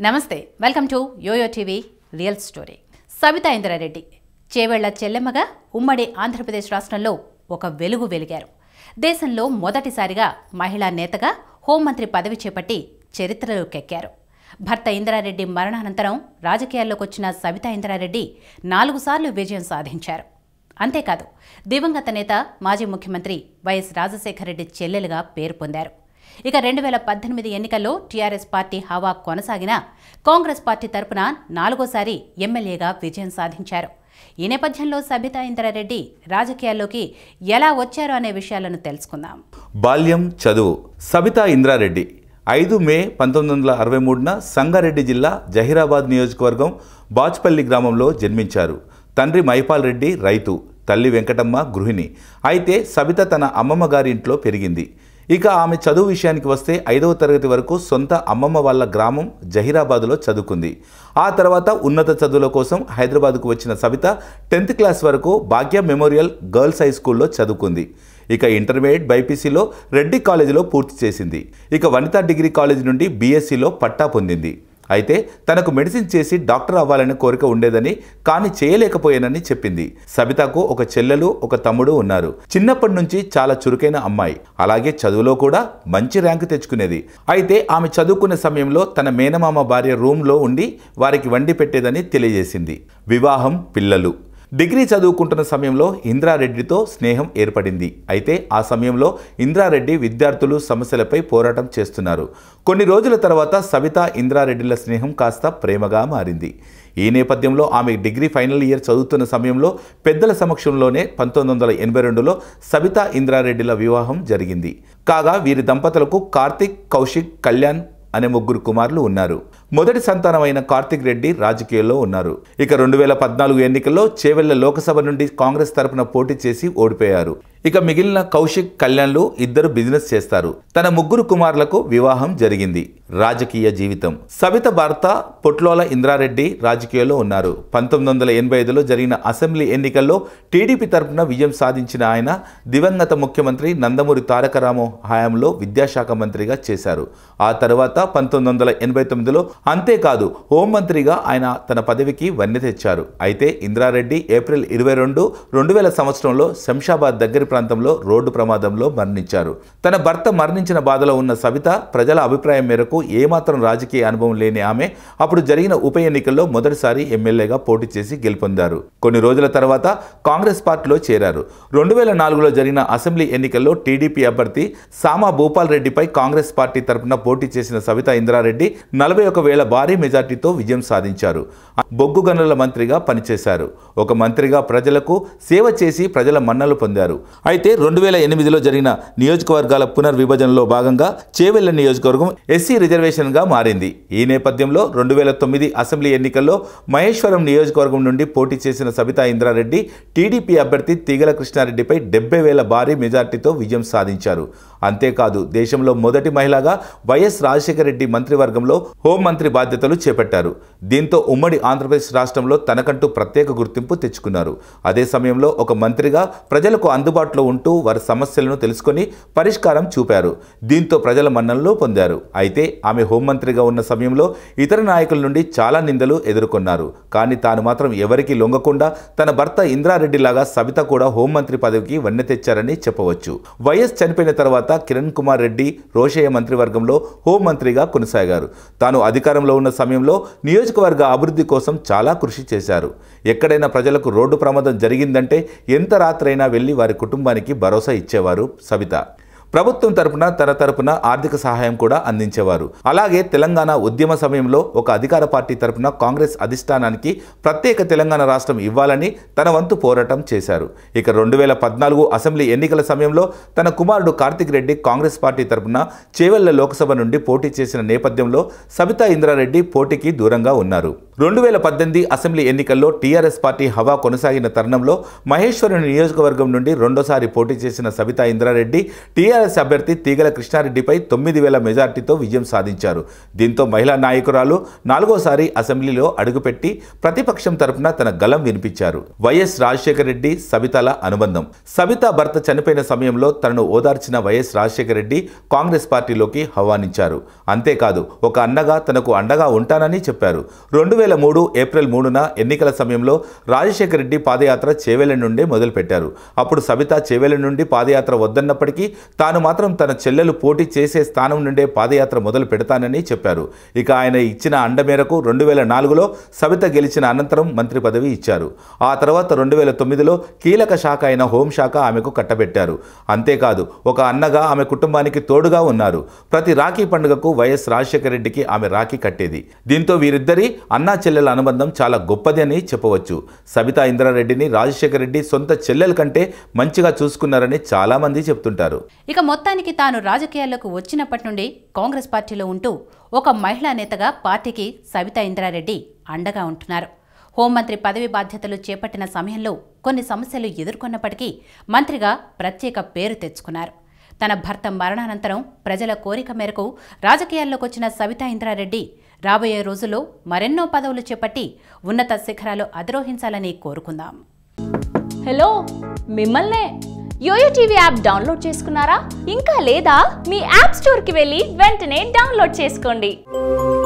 నమస్తే welcome to YOYO TV real story Sabitha Indra Reddy Chevella చెల్లెమ్మగా ఉమ్మడి ఆంధ్రప్రదేశ్ రాష్ట్రంలో ఒక వెలుగు వెలిగారు దేశంలో మొదటిసారిగా మహిళా నేతగా హోంమంత్రి పదవి చేపట్టి చరిత్రలోకెక్కారు భర్త ఇంద్రారెడ్డి మరణానంతరం రాజకీయాల్లోకి వచ్చిన సబితా ఇంద్రారెడ్డి నాలుగు సార్లు విజయం సాధించారు అంతేకాదు దివంగత నేత మాజీ ముఖ్యమంత్రి వైఎస్ రాజశేఖర రెడ్డి చెల్లెలుగా పేరు పొందారు ఇక రెండు వేల పద్దెనిమిది ఎన్నికల్లో టీఆర్ఎస్ పార్టీ హవా కొనసాగినా కాంగ్రెస్ పార్టీ తరపున నాలుగోసారి ఎమ్మెల్యేగా విజయం సాధించారు ఈ నేపథ్యంలో సబితా ఇంద్రారెడ్డి రాజకీయాల్లోకి ఎలా వచ్చారో అనే విషయాలను తెలుసుకుందాం బాల్యం చదువు సబితా ఇంద్రారెడ్డి ఐదు మే పంతొమ్మిది వందల అరవై మూడున సంగారెడ్డి జిల్లా జహీరాబాద్ నియోజకవర్గం బాచ్పల్లి గ్రామంలో జన్మించారు తండ్రి మైపాల్ రెడ్డి రైతు తల్లి వెంకటమ్మ గృహిణి అయితే సబిత తన అమ్మమ్మ గారి ఇంట్లో పెరిగింది ఇక ఆమె చదువు విషయానికి వస్తే ఐదవ తరగతి వరకు సొంత అమ్మమ్మ వాళ్ళ గ్రామం జహీరాబాద్లో చదువుకుంది ఆ తర్వాత ఉన్నత చదువుల కోసం హైదరాబాద్కు వచ్చిన సబిత టెన్త్ క్లాస్ వరకు భాగ్య మెమోరియల్ గర్ల్స్ హై స్కూల్లో చదువుకుంది ఇక ఇంటర్మీడియట్ బైపీసీలో రెడ్డి కాలేజీలో పూర్తి చేసింది ఇక వనితా డిగ్రీ కాలేజ్ నుండి బీఎస్సీలో పట్టా పొందింది అయితే తనకు మెడిసిన్ చేసి డాక్టర్ అవ్వాలనే కోరిక ఉండేదని కానీ చేయలేకపోయానని చెప్పింది సబితకు ఒక చెల్లెలు ఒక తమ్ముడు ఉన్నారు చిన్నప్పటి నుంచి చాలా చురుకైన అమ్మాయి అలాగే చదువులో కూడా మంచి ర్యాంకు తెచ్చుకునేది అయితే ఆమె చదువుకునే సమయంలో తన మేనమామ భార్య రూమ్లో ఉండి వారికి వండి పెట్టేదని తెలియజేసింది వివాహం పిల్లలు డిగ్రీ చదువుకుంటున్న సమయంలో ఇంద్రారెడ్డితో స్నేహం ఏర్పడింది అయితే ఆ సమయంలో ఇంద్రారెడ్డి విద్యార్థులు సమస్యలపై పోరాటం చేస్తున్నారు కొన్ని రోజుల తర్వాత సబితా ఇంద్రారెడ్డిల స్నేహం కాస్త ప్రేమగా మారింది ఈ నేపథ్యంలో ఆమె డిగ్రీ ఫైనల్ ఇయర్ చదువుతున్న సమయంలో పెద్దల సమక్షంలోనే పంతొమ్మిది వందల ఎనభై రెండులో సబితా ఇంద్రారెడ్డిల వివాహం జరిగింది కాగా వీరి దంపతులకు కార్తిక్ కౌశిక్ కళ్యాణ్ అనే ముగ్గురు కుమారులు ఉన్నారు మొదటి సంతానమైన కార్తిక్ రెడ్డి రాజకీయాల్లో ఉన్నారు ఇక రెండు వేల పద్నాలుగు ఎన్నికల్లో చేవెళ్ల లోకసభ నుండి కాంగ్రెస్ తరపున పోటీ చేసి ఓడిపోయారు ఇక మిగిలిన కౌశిక్ కళ్యాణ్లు ఇద్దరు బిజినెస్ చేస్తారు తన ముగ్గురు కుమారులకు వివాహం జరిగింది రాజకీయ జీవితం సబిత భర్త పొట్లోల ఇంద్రారెడ్డి రాజకీయాల్లో ఉన్నారు పంతొమ్మిది వందల ఎనభై ఐదులో జరిగిన అసెంబ్లీ ఎన్నికల్లో టీడీపీ తరపున విజయం సాధించిన ఆయన దివంగత ముఖ్యమంత్రి నందమూరి తారక రామో హయాంలో విద్యాశాఖ మంత్రిగా చేశారు ఆ తర్వాత పంతొమ్మిది వందల ఎనభై తొమ్మిదిలో అంతేకాదు హోంమంత్రిగా ఆయన తన పదవికి వన్నె తెచ్చారు అయితే ఇంద్రారెడ్డి ఏప్రిల్ ఇరవై రెండు రెండు వేల సంవత్సరంలో శంషాబాద్ దగ్గరి ప్రాంతంలో రోడ్డు ప్రమాదంలో మరణించారు తన భర్త మరణించిన బాధలో ఉన్న సబిత ప్రజల అభిప్రాయం మేరకు ఏమాత్రం రాజకీయ అనుభవం లేని ఆమె అప్పుడు జరిగిన ఉప ఎన్నికల్లో మొదటిసారి ఎమ్మెల్యేగా పోటీ చేసి గెలుపొందారు కొన్ని రోజుల తర్వాత కాంగ్రెస్ పార్టీలో చేరారు రెండు వేల నాలుగులో జరిగిన అసెంబ్లీ ఎన్నికల్లో టీడీపీ అభ్యర్థి సామా భూపాల్ రెడ్డిపై కాంగ్రెస్ పార్టీ తరపున పోటీ చేసిన సబితా ఇంద్రారెడ్డి నలభై ఒక వేల భారీ మెజార్టీతో విజయం సాధించారు బొగ్గు గనుల మంత్రిగా పనిచేశారు ఒక మంత్రిగా ప్రజలకు సేవ చేసి ప్రజల మన్నలు పొందారు అయితే రెండు వేల ఎనిమిదిలో జరిగిన నియోజకవర్గాల పునర్విభజనలో భాగంగా చేవెళ్ల నియోజకవర్గం ఎస్సీ రిజర్వేషన్గా మారింది ఈ నేపథ్యంలో రెండు వేల తొమ్మిది అసెంబ్లీ ఎన్నికల్లో మహేశ్వరం నియోజకవర్గం నుండి పోటీ చేసిన సబితా ఇంద్రారెడ్డి టీడీపీ అభ్యర్థి తీగల కృష్ణారెడ్డిపై డెబ్బై వేల భారీ మెజార్టీతో విజయం సాధించారు అంతేకాదు దేశంలో మొదటి మహిళగా వైఎస్ రాజశేఖర రెడ్డి మంత్రివర్గంలో హోంమంత్రి బాధ్యతలు చేపట్టారు దీంతో ఉమ్మడి ఆంధ్రప్రదేశ్ రాష్ట్రంలో తనకంటూ ప్రత్యేక గుర్తింపు తెచ్చుకున్నారు అదే సమయంలో ఒక మంత్రిగా ప్రజలకు అందుబాటులో ఉంటూ వారి సమస్యలను తెలుసుకొని పరిష్కారం చూపారు దీంతో ప్రజల మన్ననలు పొందారు అయితే ఆమె హోంమంత్రిగా ఉన్న సమయంలో ఇతర నాయకుల నుండి చాలా నిందలు ఎదుర్కొన్నారు కానీ తాను మాత్రం ఎవరికీ లొంగకుండా తన భర్త ఇంద్రారెడ్డిలాగా సబిత కూడా హోంమంత్రి పదవికి వన్నె తెచ్చారని చెప్పవచ్చు వైఎస్ చనిపోయిన తర్వాత కిరణ్ కుమార్ రెడ్డి రోషయ్య మంత్రివర్గంలో హోంమంత్రిగా కొనసాగారు తాను అధికారంలో ఉన్న సమయంలో నియోజకవర్గ అభివృద్ధి కోసం చాలా కృషి చేశారు ఎక్కడైనా ప్రజలకు రోడ్డు ప్రమాదం జరిగిందంటే ఎంత రాత్రైనా వెళ్ళి వారి కుటుంబానికి భరోసా ఇచ్చేవారు సబిత ప్రభుత్వం తరపున తన తరపున ఆర్థిక సహాయం కూడా అందించేవారు అలాగే తెలంగాణ ఉద్యమ సమయంలో ఒక అధికార పార్టీ తరపున కాంగ్రెస్ అధిష్టానానికి ప్రత్యేక తెలంగాణ రాష్ట్రం ఇవ్వాలని తన వంతు పోరాటం చేశారు ఇక రెండు వేల పద్నాలుగు అసెంబ్లీ ఎన్నికల సమయంలో తన కుమారుడు కార్తిక్ రెడ్డి కాంగ్రెస్ పార్టీ తరపున చేవెళ్ల లోక్సభ నుండి పోటీ చేసిన నేపథ్యంలో సబితా ఇంద్రారెడ్డి పోటీకి దూరంగా ఉన్నారు రెండు వేల పద్దెనిమిది అసెంబ్లీ ఎన్నికల్లో టీఆర్ఎస్ పార్టీ హవా కొనసాగిన తరుణంలో మహేశ్వరం నియోజకవర్గం నుండి రెండోసారి పోటీ చేసిన సబితా ఇంద్రారెడ్డి టీఆర్ఎస్ టీఆర్ఎస్ అభ్యర్థి తీగల కృష్ణారెడ్డిపై తొమ్మిది వేల మెజార్టీతో విజయం సాధించారు దీంతో మహిళా నాయకురాలు నాలుగోసారి అసెంబ్లీలో అడుగుపెట్టి ప్రతిపక్షం తరపున తన గలం వినిపించారు వైఎస్ రాజశేఖర రెడ్డి సబితాల అనుబంధం సబిత భర్త చనిపోయిన సమయంలో తనను ఓదార్చిన వైఎస్ రాజశేఖర రెడ్డి కాంగ్రెస్ పార్టీలోకి ఆహ్వానించారు అంతేకాదు ఒక అన్నగా తనకు అండగా ఉంటానని చెప్పారు రెండు వేల మూడు ఏప్రిల్ మూడున ఎన్నికల సమయంలో రాజశేఖర రెడ్డి పాదయాత్ర చేవెళ్ల నుండే మొదలుపెట్టారు అప్పుడు సబిత చేవెళ్ల నుండి పాదయాత్ర వద్దన్నప్పటికీ తాను మాత్రం తన చెల్లెలు పోటీ చేసే స్థానం నుండే పాదయాత్ర మొదలు పెడతానని చెప్పారు ఇక ఆయన ఇచ్చిన అండ మేరకు రెండు వేల నాలుగులో సబిత గెలిచిన అనంతరం మంత్రి పదవి ఇచ్చారు ఆ తర్వాత రెండు వేల తొమ్మిదిలో కీలక శాఖ అయిన హోంశాఖ ఆమెకు కట్టబెట్టారు అంతేకాదు ఒక అన్నగా ఆమె కుటుంబానికి తోడుగా ఉన్నారు ప్రతి రాఖీ పండుగకు వైఎస్ రాజశేఖర రెడ్డికి ఆమె రాఖీ కట్టేది దీంతో వీరిద్దరి అన్నా చెల్లెల అనుబంధం చాలా గొప్పది అని చెప్పవచ్చు సబితా ఇంద్రారెడ్డిని రాజశేఖర రెడ్డి సొంత చెల్లెల కంటే మంచిగా చూసుకున్నారని చాలా మంది చెప్తుంటారు ఇక మొత్తానికి తాను రాజకీయాల్లోకి వచ్చినప్పటి నుండి కాంగ్రెస్ పార్టీలో ఉంటూ ఒక మహిళా నేతగా పార్టీకి సవితా ఇంద్రారెడ్డి అండగా ఉంటున్నారు హోంమంత్రి పదవి బాధ్యతలు చేపట్టిన సమయంలో కొన్ని సమస్యలు ఎదుర్కొన్నప్పటికీ మంత్రిగా ప్రత్యేక పేరు తెచ్చుకున్నారు తన భర్త మరణానంతరం ప్రజల కోరిక మేరకు రాజకీయాల్లోకి వచ్చిన సవితా ఇంద్రారెడ్డి రాబోయే రోజుల్లో మరెన్నో పదవులు చేపట్టి ఉన్నత శిఖరాలు అధిరోహించాలని కోరుకుందాం హలో మిమ్మల్నే యోయో టీవీ యాప్ డౌన్లోడ్ చేసుకున్నారా ఇంకా లేదా మీ యాప్ స్టోర్కి వెళ్ళి వెంటనే డౌన్లోడ్ చేసుకోండి